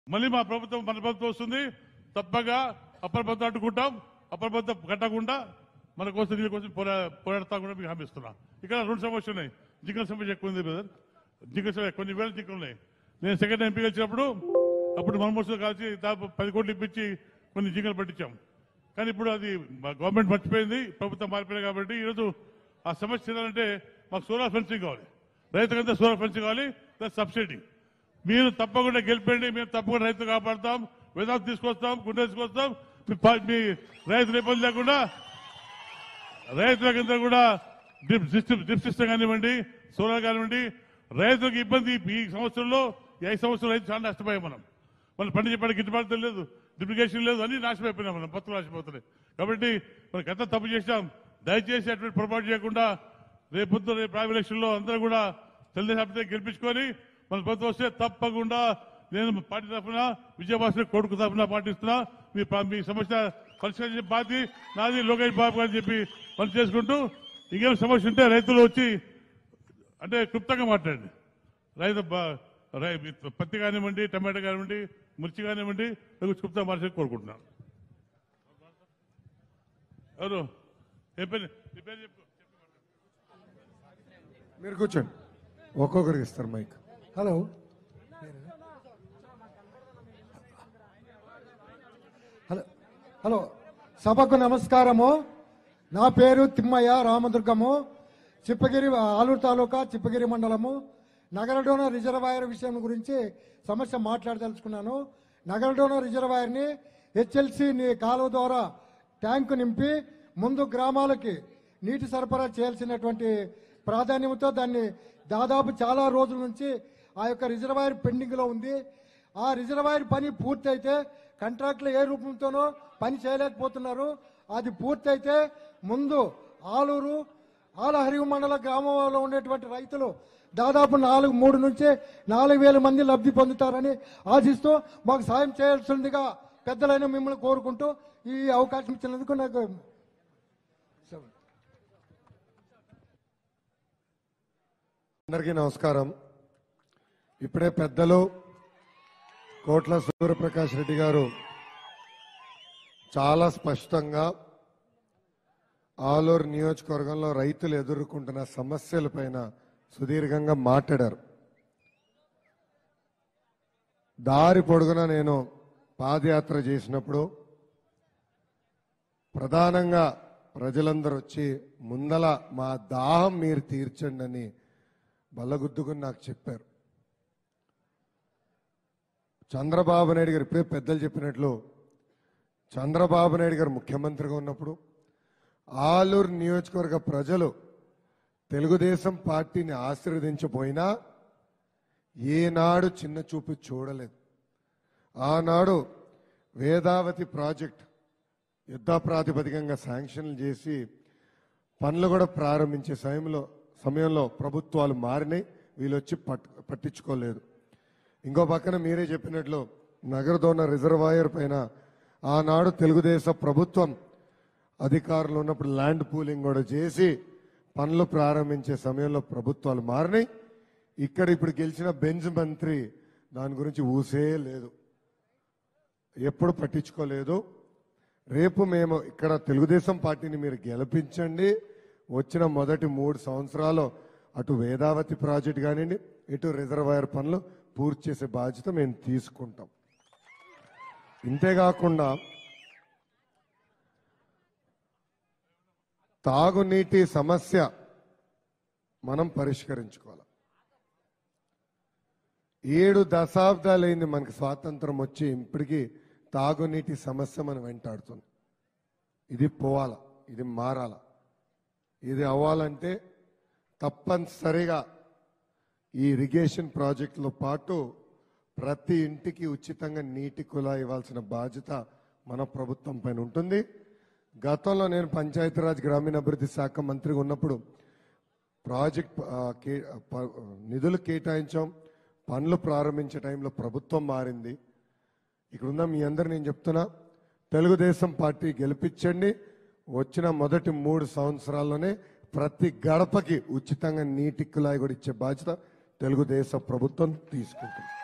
మళ్ళీ మా ప్రభుత్వం మన ప్రభుత్వం వస్తుంది తప్పగా అప్పర్ ప్రభుత్వం అడ్డుకుంటాం అప్పర్ ప్రభుత్వం కట్టకుండా మన కోసం దీని కోసం పోరా పోరాడతా కూడా మీకు హామీ ఇస్తున్నా ఇక్కడ రెండు సమస్యలు ఉన్నాయి జింకల సమస్య ఎక్కువ ఉంది బ్రదర్ జింకల సమస్య కొన్ని వేల జింకలు ఉన్నాయి నేను సెకండ్ ఎంపీ వచ్చినప్పుడు అప్పుడు మనమోసం కలిసి దాదాపు పది కోట్లు ఇప్పించి కొన్ని జింకలు పట్టించాం కానీ ఇప్పుడు అది మా గవర్నమెంట్ మర్చిపోయింది ప్రభుత్వం మారిపోయింది కాబట్టి ఈరోజు ఆ సమస్య తీరాలంటే మాకు సోలార్ ఫెన్సింగ్ కావాలి రైతుకంతా సోలార్ ఫెన్సింగ్ కావాలి ప్లస్ సబ్సిడీ మీరు తప్పకుండా గెలిపండి మేము తప్పకుండా రైతు కాపాడతాం వేదాంతం తీసుకొస్తాం గుండె తీసుకొస్తాం మీ పా- మీ రైతులు ఇబ్బంది లేకుండా రైతులకంతా కూడా డ్రిప్ సిస్టమ్ డ్రిప్ సిస్టమ్ కానివ్వండి సోలార్ కానివ్వండి రైతులకు ఇబ్బంది ఈ సంవత్సరంలో ఈ ఐదు సంవత్సరాలు రైతు చాలా నష్టపోయాం మనం మనం పండించే పంట గిట్టుబాటు లేదు డిప్లికేషన్ లేదు అన్ని నాశనమైపోయినాం మనం పత్తులు నాశనమవుతున్నాయి కాబట్టి మనం గత తప్పు చేశాం దయచేసి అటువంటి పొరపాటు చేయకుండా రేపు పొద్దున్న రేపు ప్రైవేట్ ఎలక్షన్ లో అందరూ కూడా తెలుగుదేశం అభ్యర్థిని గెలిపించుకొని మన ప్రభుత్వం వస్తే తప్పకుండా నేను పార్టీ తరఫున విజయభాస్కర్ కొడుకు తరఫున పాటిస్తున్నా మీ ప- మీ సమస్య పరిష్కరించే బాధ్యత నాది లోకేష్ బాబు గారు చెప్పి పని చేసుకుంటూ ఇంకేం సమస్య ఉంటే రైతులు వచ్చి అంటే క్లుప్తంగా మాట్లాడండి రైతు బ- రై- పత్తి కానివ్వండి టమాటా కానివ్వండి మిర్చి కానివ్వండి రైతు క్లుప్తంగా మార్చి కోరుకుంటున్నాను ఎవరు ఏ పేరు నీ పేరు చెప్పు మీరు కూర్చోండి ఒక్కొక్కరికి ఇస్తారు మైక్ హలో హలో హలో సభకు నమస్కారము నా పేరు తిమ్మయ్య రామదుర్గము చిప్పగిరి ఆలూరు తాలూకా చిప్పగిరి మండలము నగరడోన రిజర్వాయర్ విషయం గురించి సమస్య మాట్లాడదలుచుకున్నాను నగరడోన రిజర్వాయర్ని హెచ్ఎల్సి కాలువ ద్వారా ట్యాంకు నింపి ముందు గ్రామాలకి నీటి సరఫరా చేయాల్సినటువంటి ప్రాధాన్యంతో దాన్ని దాదాపు చాలా రోజుల నుంచి ఆ యొక్క రిజర్వాయర్ పెండింగ్లో ఉంది ఆ రిజర్వాయర్ పని పూర్తయితే కాంట్రాక్టులు ఏ రూపంతోనో పని చేయలేకపోతున్నారు అది పూర్తయితే ముందు ఆలూరు ఆలహరివు మండల గ్రామంలో ఉండేటువంటి రైతులు దాదాపు నాలుగు మూడు నుంచి నాలుగు వేల మంది లబ్ధి పొందుతారని ఆశిస్తూ మాకు సాయం చేయాల్సిందిగా పెద్దలైన మిమ్మల్ని కోరుకుంటూ ఈ అవకాశం ఇచ్చినందుకు నాకు అందరికీ నమస్కారం ఇప్పుడే పెద్దలు కోట్ల సూర్యప్రకాష్ రెడ్డి గారు చాలా స్పష్టంగా ఆలూరు నియోజకవర్గంలో రైతులు ఎదుర్కొంటున్న సమస్యలపైన సుదీర్ఘంగా మాట్లాడారు దారి పొడుగున నేను పాదయాత్ర చేసినప్పుడు ప్రధానంగా ప్రజలందరూ వచ్చి ముందల మా దాహం మీరు తీర్చండి అని బల్లగుద్దుకుని నాకు చెప్పారు చంద్రబాబు నాయుడు గారు ఇప్పుడే పెద్దలు చెప్పినట్లు చంద్రబాబు నాయుడు గారు ముఖ్యమంత్రిగా ఉన్నప్పుడు ఆలూరు నియోజకవర్గ ప్రజలు తెలుగుదేశం పార్టీని ఆశీర్వదించబోయినా ఏనాడు చిన్న చూపు చూడలేదు ఆనాడు వేదావతి ప్రాజెక్ట్ యుద్ధ ప్రాతిపదికంగా శాంక్షన్లు చేసి పనులు కూడా ప్రారంభించే సమయంలో సమయంలో ప్రభుత్వాలు మారినాయి వీళ్ళు వచ్చి పట్ పట్టించుకోలేదు ఇంకో పక్కన మీరే చెప్పినట్లు నగరదోన రిజర్వాయర్ పైన ఆనాడు తెలుగుదేశం ప్రభుత్వం అధికారులు ఉన్నప్పుడు ల్యాండ్ పూలింగ్ కూడా చేసి పనులు ప్రారంభించే సమయంలో ప్రభుత్వాలు మారినాయి ఇక్కడ ఇప్పుడు గెలిచిన బెంజ్ మంత్రి దాని గురించి ఊసే లేదు ఎప్పుడు పట్టించుకోలేదు రేపు మేము ఇక్కడ తెలుగుదేశం పార్టీని మీరు గెలిపించండి వచ్చిన మొదటి మూడు సంవత్సరాలు అటు వేదావతి ప్రాజెక్ట్ కానివ్వండి ఇటు రిజర్వాయర్ పనులు పూర్తి చేసే బాధ్యత మేము తీసుకుంటాం ఇంతేకాకుండా తాగునీటి సమస్య మనం పరిష్కరించుకోవాలి ఏడు దశాబ్దాలైంది మనకు స్వాతంత్రం వచ్చి ఇప్పటికీ తాగునీటి సమస్య మనం వెంటాడుతుంది ఇది పోవాల ఇది మారాల ఇది అవ్వాలంటే తప్పనిసరిగా ఈ ఇరిగేషన్ ప్రాజెక్టులో పాటు ప్రతి ఇంటికి ఉచితంగా నీటి కులా ఇవ్వాల్సిన బాధ్యత మన ప్రభుత్వం పైన ఉంటుంది గతంలో నేను పంచాయతీరాజ్ గ్రామీణాభివృద్ధి శాఖ మంత్రిగా ఉన్నప్పుడు ప్రాజెక్ట్ ఆ, కే- ప- నిధులు కేటాయించాం పనులు ప్రారంభించే టైంలో ప్రభుత్వం మారింది ఇక్కడ ఉన్న మీ అందరు నేను చెప్తున్నా తెలుగుదేశం పార్టీ గెలిపించండి వచ్చిన మొదటి మూడు సంవత్సరాల్లోనే ప్రతి గడపకి ఉచితంగా నీటి కుళాయి కూడా ఇచ్చే బాధ్యత తెలుగుదేశం ప్రభుత్వం తీసుకుంటుంది